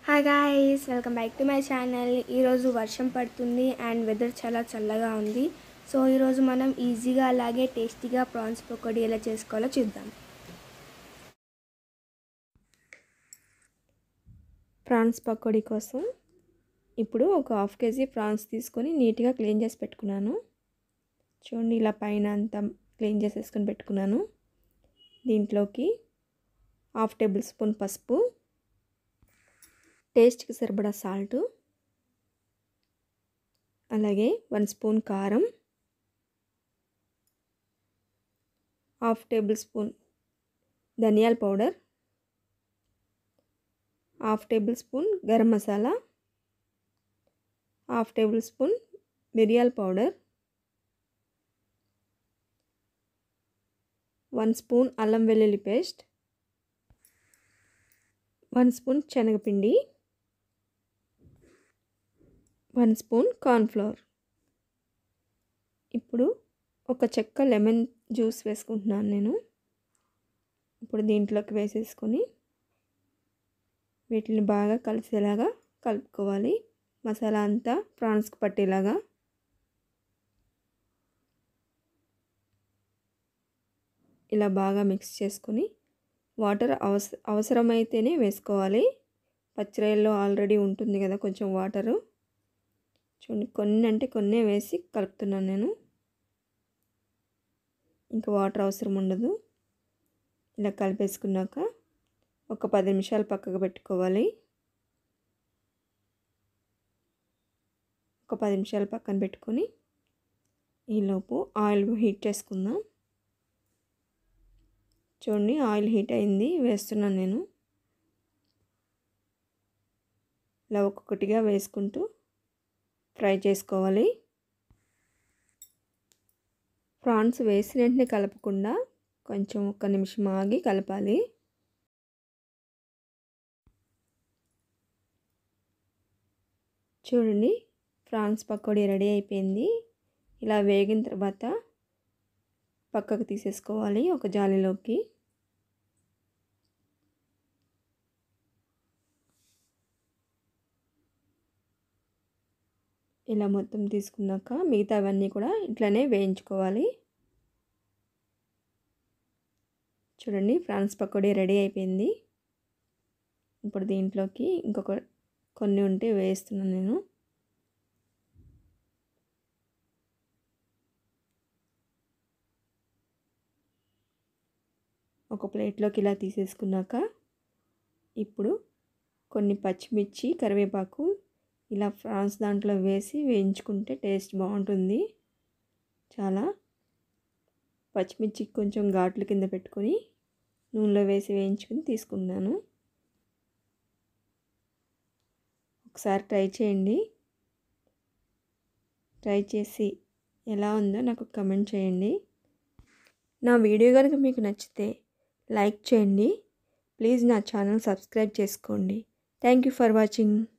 hi guys welcome back to my channel ఈరోజు వర్షం పడుతుంది అండ్ వెదర్ చాలా చల్లగా ఉంది సో ఈరోజు మనం ఈజీగా అలాగే టేస్టీగా ప్రాన్స్ పకోడీ ఎలా చేసుకోవాలో చూద్దాం ప్రాన్స్ పకోడీ కోసం ఇప్పుడు ఒక హాఫ్ కేజీ ప్రాన్స్ తీసుకొని నీట్గా క్లీన్ చేసి పెట్టుకున్నాను చూడండి ఇలా పైన అంతా క్లీన్ చేసేసుకొని పెట్టుకున్నాను దీంట్లోకి హాఫ్ టేబుల్ స్పూన్ పసుపు టేస్ట్కి సరిపడా సాల్ట్ అలాగే వన్ స్పూన్ కారం హాఫ్ టేబుల్ స్పూన్ ధనియాల powder half table spoon garam masala half table spoon మిరియాల పౌడర్ వన్ స్పూన్ అల్లం వెల్లుల్లి పేస్ట్ వన్ స్పూన్ శనగపిండి వన్ స్పూన్ కార్న్ఫ్లవర్ ఇప్పుడు ఒక చెక్క లెమన్ జ్యూస్ వేసుకుంటున్నాను నేను ఇప్పుడు దీంట్లోకి వేసేసుకొని వీటిని బాగా కలిసేలాగా కలుపుకోవాలి మసాలా అంతా ప్రాన్స్కి పట్టేలాగా ఇలా బాగా మిక్స్ చేసుకొని వాటర్ అవస అవసరమైతేనే వేసుకోవాలి పచ్చిరాయల్లో ఆల్రెడీ ఉంటుంది కదా కొంచెం వాటరు చూడండి కొన్ని అంటే కొన్నే వేసి కలుపుతున్నాను నేను ఇంకా వాటర్ అవసరం ఉండదు ఇలా కలిపేసుకున్నాక ఒక పది నిమిషాలు పక్కకు పెట్టుకోవాలి ఒక పది నిమిషాలు పక్కన పెట్టుకొని ఈలోపు ఆయిల్ హీట్ చేసుకుందాం చూడండి ఆయిల్ హీట్ అయింది వేస్తున్నాను నేను ఇలా ఒక్కొక్కటిగా వేసుకుంటూ ఫ్రై చేసుకోవాలి ప్రాన్స్ వేసిన వెంటనే కలపకుండా కొంచెం ఒక్క నిమిషం ఆగి కలపాలి చూడండి ప్రాన్స్ పకోడీ రెడీ అయిపోయింది ఇలా వేగిన తర్వాత పక్కకు తీసేసుకోవాలి ఒక జాలీలోకి ఇలా మొత్తం తీసుకున్నాక మిగతావన్నీ కూడా ఇట్లనే వేయించుకోవాలి చూడండి ఫ్రాన్స్ పకోడీ రెడీ అయిపోయింది ఇప్పుడు దీంట్లోకి ఇంకొక కొన్ని ఉంటే వేస్తున్నాను నేను ఒక ప్లేట్లోకి ఇలా తీసేసుకున్నాక ఇప్పుడు కొన్ని పచ్చిమిర్చి కరివేపాకు ఇలా ఫ్రాన్స్ దాంట్లో వేసి వేయించుకుంటే టేస్ట్ బాగుంటుంది చాలా పచ్చిమిర్చి కొంచెం ఘాట్లు కింద పెట్టుకొని నూనెలో వేసి వేయించుకుని తీసుకున్నాను ఒకసారి ట్రై చేయండి ట్రై చేసి ఎలా ఉందో నాకు కమెంట్ చేయండి నా వీడియో కనుక మీకు నచ్చితే లైక్ చేయండి ప్లీజ్ నా ఛానల్ సబ్స్క్రైబ్ చేసుకోండి థ్యాంక్ యూ ఫర్ వాచింగ్